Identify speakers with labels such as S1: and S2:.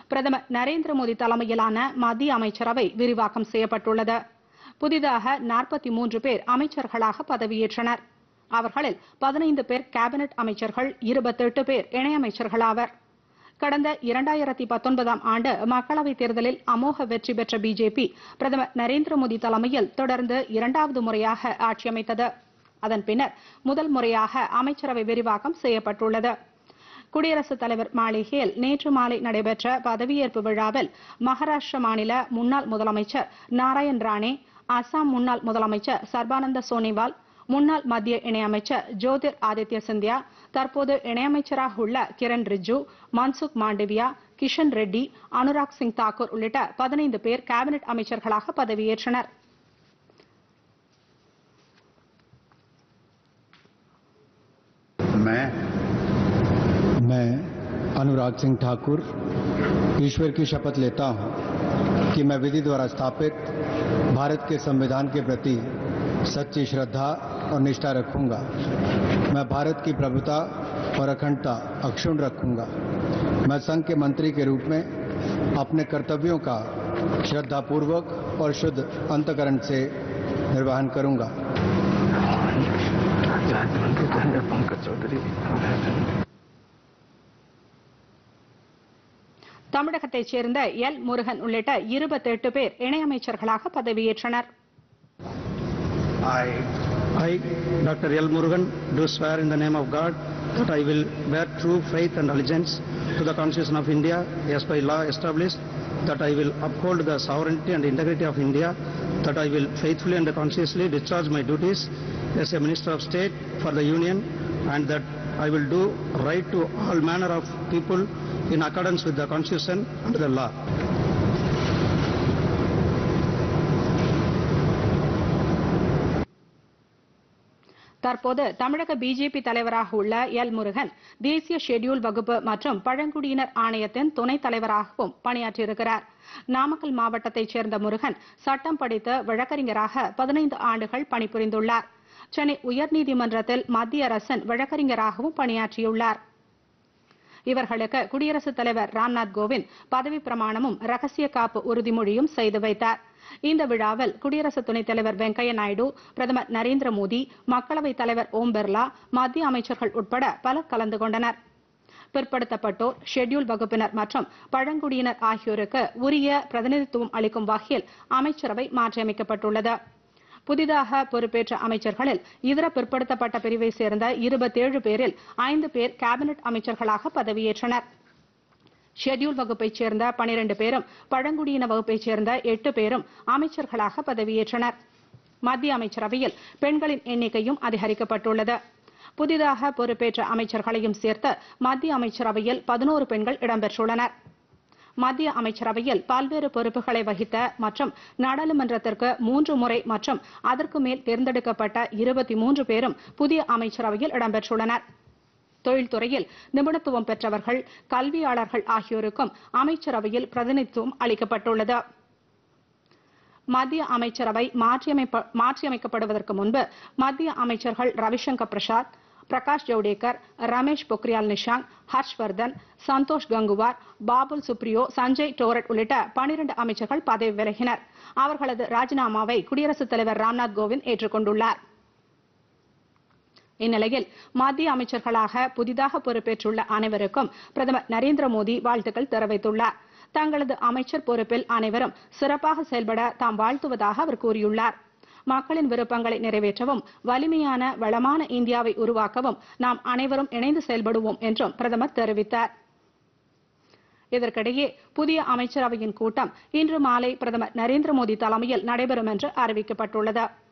S1: பிரதமர் நரேந்திர மோடி தலைமையிலான மத்திய அமைச்சரவை விரிவாக்கம் செய்யப்பட்டுள்ளது புதிதாக நாற்பத்தி மூன்று பேர் அமைச்சர்களாக பதவியேற்றனர் அவர்களில் பதினைந்து பேர் கேபினெட் அமைச்சர்கள் இருபத்தெட்டு பேர் இணையமைச்சர்களாவர் கடந்த இரண்டாயிரத்தி பத்தொன்பதாம் ஆண்டு மக்களவைத் தேர்தலில் அமோக வெற்றி பெற்ற பிஜேபி பிரதமர் நரேந்திர மோடி தலைமையில் தொடர்ந்து இரண்டாவது முறையாக ஆட்சியமைத்தது அதன் பின்னர் முதல் முறையாக அமைச்சரவை விரிவாக்கம் செய்யப்பட்டுள்ளது குடியரசுத் தலைவர் மாளிகையில் நேற்று மாலை நடைபெற்ற பதவியேற்பு விழாவில் மகாராஷ்டிர மாநில முன்னாள் முதலமைச்சர் நாராயண் ராணே அசாம் முன்னாள் முதலமைச்சர் சர்பானந்த சோனோவால் முன்னாள் மத்திய இணையமைச்சர் ஜோதிர் ஆதித்ய சிந்தியா தற்போது இணையமைச்சராக உள்ள கிரண் ரிஜ்ஜு மன்சுக் மாண்டவியா கிஷன் ரெட்டி அனுராக் சிங் தாக்கூர் உள்ளிட்ட பதினைந்து பேர் கேபினெட் அமைச்சர்களாக பதவியேற்றனர்
S2: मैं
S3: मैं अनुराग सिंह ठाकुर ईश्वर की शपथ लेता हूं कि मैं विधि द्वारा स्थापित भारत के संविधान के प्रति सच्ची श्रद्धा और निष्ठा रखूंगा मैं भारत की प्रभुता और अखंडता अक्षुण्ण रखूंगा मैं संघ के मंत्री के रूप में अपने कर्तव्यों का श्रद्धापूर्वक और शुद्ध अंतकरण से निर्वहन करूंगा
S2: पंकज चौधरी
S1: தமிழகத்தைச் சேர்ந்த எல் முருகன் உள்ளிட்ட இருபத்தெட்டு பேர் இணையமைச்சர்களாக பதவியேற்றனர்
S2: I
S4: I, Dr. L. Murugan, do swear in the name of God that I will bear true faith and allegiance to the Constitution of India as by law established, that I will uphold the sovereignty and integrity of India, that I will faithfully and conscientiously discharge my duties as a Minister of State for the Union, and that I will do right to all manner of people in accordance with the Constitution and the law.
S1: தற்போது தமிழக BJP தலைவராக உள்ள L Murugan தேசிய schedule வகுப்பு மற்றும் பழங்குடியினர் ஆணையத்தின் துணைத் தலைவராகவும் பணியாற்றியிருக்கிறார் நாமக்கல் மாவட்டத்தைச் சேர்ந்த முருகன் சட்டம் படித்து வழக்கறிஞராக பதினைந்து ஆண்டுகள் பணிபுரிந்துள்ளார் சென்னை உயர்நீதிமன்றத்தில் மத்திய அரசின் வழக்கறிஞராகவும் பணியாற்றியுள்ளார் இவர்களுக்கு குடியரசுத் தலைவர் ராம்நாத் கோவிந்த் பதவி பிரமாணமும் ரகசிய காப்பு உறுதிமொழியும் செய்து வைத்தார் இந்த விழாவில் குடியரசு துணைத் தலைவர் வெங்கையா நாயுடு பிரதமர் நரேந்திர மோடி மக்களவைத் தலைவர் ஓம் பிர்லா மத்திய அமைச்சர்கள் உட்பட பலர் கலந்து கொண்டனர் பிற்படுத்தப்பட்டோர் ஷெட்யூல் வகுப்பினர் மற்றும் பழங்குடியினர் ஆகியோருக்கு உரிய பிரதிநிதித்துவம் அளிக்கும் வகையில் அமைச்சரவை மாற்றியமைக்கப்பட்டுள்ளது புதிதாக பொறுப்பேற்ற அமைச்சர்களில் இதர பிற்படுத்தப்பட்ட பிரிவை சேர்ந்த இருபத்தேழு பேரில் ஐந்து பேர் கேபினெட் அமைச்சர்களாக பதவியேற்றனர் ஷெட்யூல் வகுப்பைச் சேர்ந்த பனிரெண்டு பேரும் பழங்குடியின வகுப்பைச் சேர்ந்த எட்டு பேரும் அமைச்சர்களாக பதவியேற்றனர் மத்திய அமைச்சரவையில் பெண்களின் எண்ணிக்கையும் அதிகரிக்கப்பட்டுள்ளது புதிதாக பொறுப்பேற்ற அமைச்சர்களையும் சேர்த்து மத்திய அமைச்சரவையில் பதினோரு பெண்கள் இடம்பெற்றுள்ளனர் மத்திய அமைச்சரவையில் பல்வேறு பொறுப்புகளை வகித்த மற்றும் நாடாளுமன்றத்திற்கு மூன்று முறை மற்றும் அதற்கு மேல் தேர்ந்தெடுக்கப்பட்ட இருபத்தி மூன்று பேரும் புதிய அமைச்சரவையில் இடம்பெற்றுள்ளனர் தொழில்துறையில் நிபுணத்துவம் பெற்றவர்கள் கல்வியாளர்கள் ஆகியோருக்கும் அமைச்சரவையில் பிரதிநிதித்துவம் அளிக்கப்பட்டுள்ளது மத்திய அமைச்சரவை மாற்றியமைப்ப- மாற்றியமைக்கப்படுவதற்கு முன்பு மத்திய அமைச்சர்கள் ரவிசங்கர் பிரசாத் பிரகாஷ் ஜவடேகர் ரமேஷ் பொக்ரியால் நிஷாங்க் ஹர்ஷ்வர்தன் சந்தோஷ் கங்குவார் பாபுல் சுப்ரியோ சஞ்சய் டோரட் உள்ளிட்ட பனிரண்டு அமைச்சர்கள் பதவி விலகினர் அவர்களது ராஜினாமாவை குடியரசுத் தலைவர் ராம்நாத் கோவிந்த் ஏற்றுக்கொண்டுள்ளார் இந்நிலையில் மத்திய அமைச்சர்களாக புதிதாக பொறுப்பேற்றுள்ள அனைவருக்கும் பிரதமர் நரேந்திர மோடி வாழ்த்துக்கள் தெரிவித்துள்ளார் தங்களது அமைச்சர் பொறுப்பில் அனைவரும் சிறப்பாக செயல்பட தாம் வாழ்த்துவதாக அவர் கூறியுள்ளார் மக்களின் விருப்பங்களை நிறைவேற்றவும் வலிமையான வளமான இந்தியாவை உருவாக்கவும் நாம் அனைவரும் இணைந்து செயல்படுவோம் என்றும் பிரதமர் தெரிவித்தார் இதற்கிடையே புதிய அமைச்சரவையின் கூட்டம் இன்று மாலை பிரதமர் நரேந்திர மோடி தலைமையில் நடைபெறும் என்று அறிவிக்கப்பட்டுள்ளது